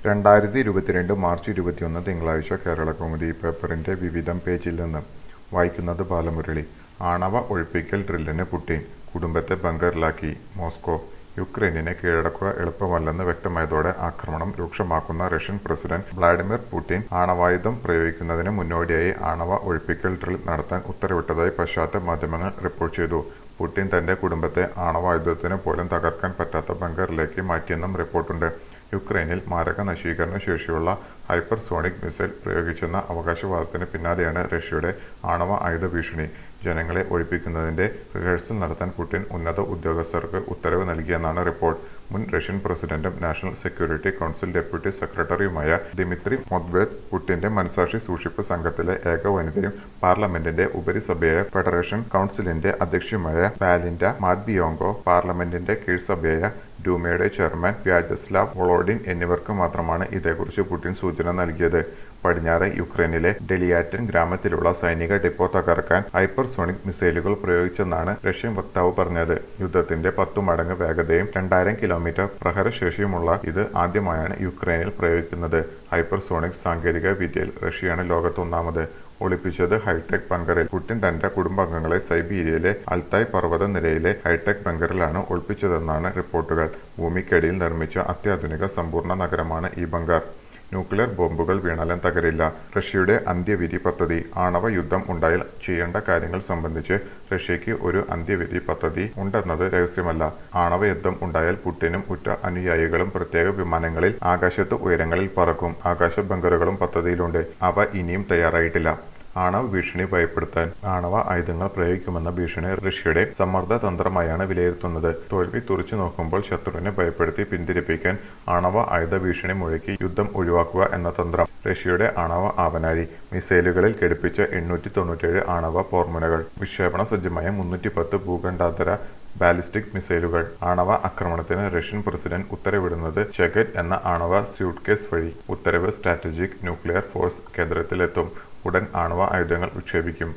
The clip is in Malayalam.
രണ്ടായിരത്തി ഇരുപത്തിരണ്ട് മാർച്ച് ഇരുപത്തിയൊന്ന് തിങ്കളാഴ്ച കേരളകൗമുദി പേപ്പറിന്റെ വിവിധം പേജിൽ നിന്ന് വായിക്കുന്നത് ബാലമുരളി ആണവ ഒഴിപ്പിക്കൽ ഡ്രില്ലിന് പുടിൻ കുടുംബത്തെ ബങ്കറിലാക്കി മോസ്കോ യുക്രൈനിനെ കീഴടക്കുക എളുപ്പമല്ലെന്ന് വ്യക്തമായതോടെ ആക്രമണം രൂക്ഷമാക്കുന്ന റഷ്യൻ പ്രസിഡന്റ് വ്ളാഡിമിർ പുടിൻ ആണവായുധം പ്രയോഗിക്കുന്നതിന് മുന്നോടിയായി ആണവ ഒഴിപ്പിക്കൽ ഡ്രിൽ നടത്താൻ ഉത്തരവിട്ടതായി പാശ്ചാത്യ മാധ്യമങ്ങൾ റിപ്പോർട്ട് ചെയ്തു പുടിൻ തന്റെ കുടുംബത്തെ ആണവായുധത്തിന് പോലും തകർക്കാൻ പറ്റാത്ത ബങ്കറിലേക്ക് മാറ്റിയെന്നും റിപ്പോർട്ടുണ്ട് യുക്രൈനിൽ മാരക നശീകരണ ശേഷിയുള്ള ഹൈപ്പർസോണിക് മിസൈൽ പ്രയോഗിച്ചെന്ന അവകാശവാദത്തിന് പിന്നാലെയാണ് റഷ്യയുടെ ആണവ ആയുധ ഭീഷണി ജനങ്ങളെ ഒഴിപ്പിക്കുന്നതിന്റെ റിഹേഴ്സൽ നടത്താൻ പുടിൻ ഉന്നത ഉദ്യോഗസ്ഥർക്ക് ഉത്തരവ് നൽകിയെന്നാണ് റിപ്പോർട്ട് മുൻ റഷ്യൻ പ്രസിഡന്റും നാഷണൽ സെക്യൂരിറ്റി കൗൺസിൽ ഡെപ്യൂട്ടി സെക്രട്ടറിയുമായ ദിമിത്രി മൊദ്വേദ് പുടിന്റെ മനസാക്ഷി സൂക്ഷിപ്പ് സംഘത്തിലെ ഏക വനിതയും പാർലമെന്റിന്റെ ഉപരിസഭയായ ഫെഡറേഷൻ കൗൺസിലിന്റെ അധ്യക്ഷയുമായ വാലിൻഡ മാദ്ബിയോങ്കോ പാർലമെന്റിന്റെ കീഴ്സഭയായ ഡൂമയുടെ ചെയർമാൻ വ്യാജസ്ലാവ് വൊളോഡിൻ എന്നിവർക്ക് മാത്രമാണ് ഇതേക്കുറിച്ച് പുടിൻ സൂചന നൽകിയത് പടിഞ്ഞാറ് യുക്രൈനിലെ ഡെലിയാറ്റൻ ഗ്രാമത്തിലുള്ള സൈനിക ഡിപ്പോ തകർക്കാൻ ഹൈപ്പർസോണിക് മിസൈലുകൾ പ്രയോഗിച്ചെന്നാണ് റഷ്യൻ വക്താവ് പറഞ്ഞത് യുദ്ധത്തിന്റെ പത്തു മടങ്ങ് വേഗതയും രണ്ടായിരം കിലോമീറ്റർ പ്രഹരശേഷിയുമുള്ള ഇത് ആദ്യമായാണ് യുക്രൈനിൽ പ്രയോഗിക്കുന്നത് ഹൈപ്പർസോണിക് സാങ്കേതിക വിദ്യയിൽ റഷ്യയാണ് ലോകത്തൊന്നാമത് ഒളിപ്പിച്ചത് ഹൈടെക് ബങ്കറിൽ പുടിൻ തന്റെ കുടുംബാംഗങ്ങളെ സൈബീരിയയിലെ അൽത്തായ് പർവ്വത നിരയിലെ ഹൈടെക് ബങ്കറിലാണ് ഒളിപ്പിച്ചതെന്നാണ് റിപ്പോർട്ടുകൾ ഭൂമിക്കടിയിൽ നിർമ്മിച്ച അത്യാധുനിക സമ്പൂർണ്ണ നഗരമാണ് ഈ ബങ്കർ ന്യൂക്ലിയർ ബോംബുകൾ വീണാലും തകരില്ല റഷ്യയുടെ അന്ത്യവിധി പദ്ധതി ആണവ യുദ്ധം ഉണ്ടായാൽ ചെയ്യേണ്ട കാര്യങ്ങൾ സംബന്ധിച്ച് റഷ്യയ്ക്ക് ഒരു അന്ത്യവിധി പദ്ധതി ഉണ്ടെന്നത് രഹസ്യമല്ല ആണവ യുദ്ധം ഉണ്ടായാൽ പുടിനും ഉറ്റ അനുയായികളും പ്രത്യേക വിമാനങ്ങളിൽ ആകാശത്ത് ഉയരങ്ങളിൽ പറക്കും ആകാശ ബങ്കറുകളും പദ്ധതിയിലുണ്ട് അവ ഇനിയും തയ്യാറായിട്ടില്ല ആണവ ഭീഷണി ഭയപ്പെടുത്താൻ ആണവ ആയുധങ്ങൾ പ്രയോഗിക്കുമെന്ന ഭീഷണി റഷ്യയുടെ സമ്മർദ്ദ തന്ത്രമായാണ് വിലയിരുത്തുന്നത് തോൽവി തുറച്ചു നോക്കുമ്പോൾ ശത്രുവിനെ ഭയപ്പെടുത്തി പിന്തിരിപ്പിക്കാൻ ആണവ ആയുധ ഭീഷണി മുഴക്കി യുദ്ധം ഒഴിവാക്കുക എന്ന തന്ത്രം റഷ്യയുടെ ആണവ ആവനാഴി മിസൈലുകളിൽ ഘടിപ്പിച്ച എണ്ണൂറ്റി തൊണ്ണൂറ്റേഴ് ആണവ പോർമുനകൾ വിക്ഷേപണ സജ്ജമായ മുന്നൂറ്റി പത്ത് ഭൂഖണ്ഡാന്തര ബാലിസ്റ്റിക് മിസൈലുകൾ ആണവ ആക്രമണത്തിന് റഷ്യൻ പ്രസിഡന്റ് ഉത്തരവിടുന്നത് ചെഗറ്റ് എന്ന ആണവ സ്യൂട്ട്കേസ് വഴി ഉത്തരവ് സ്ട്രാറ്റജിക് ന്യൂക്ലിയർ ഫോഴ്സ് കേന്ദ്രത്തിലെത്തും ഉടൻ ആണവ ആയുധങ്ങൾ വിക്ഷേപിക്കും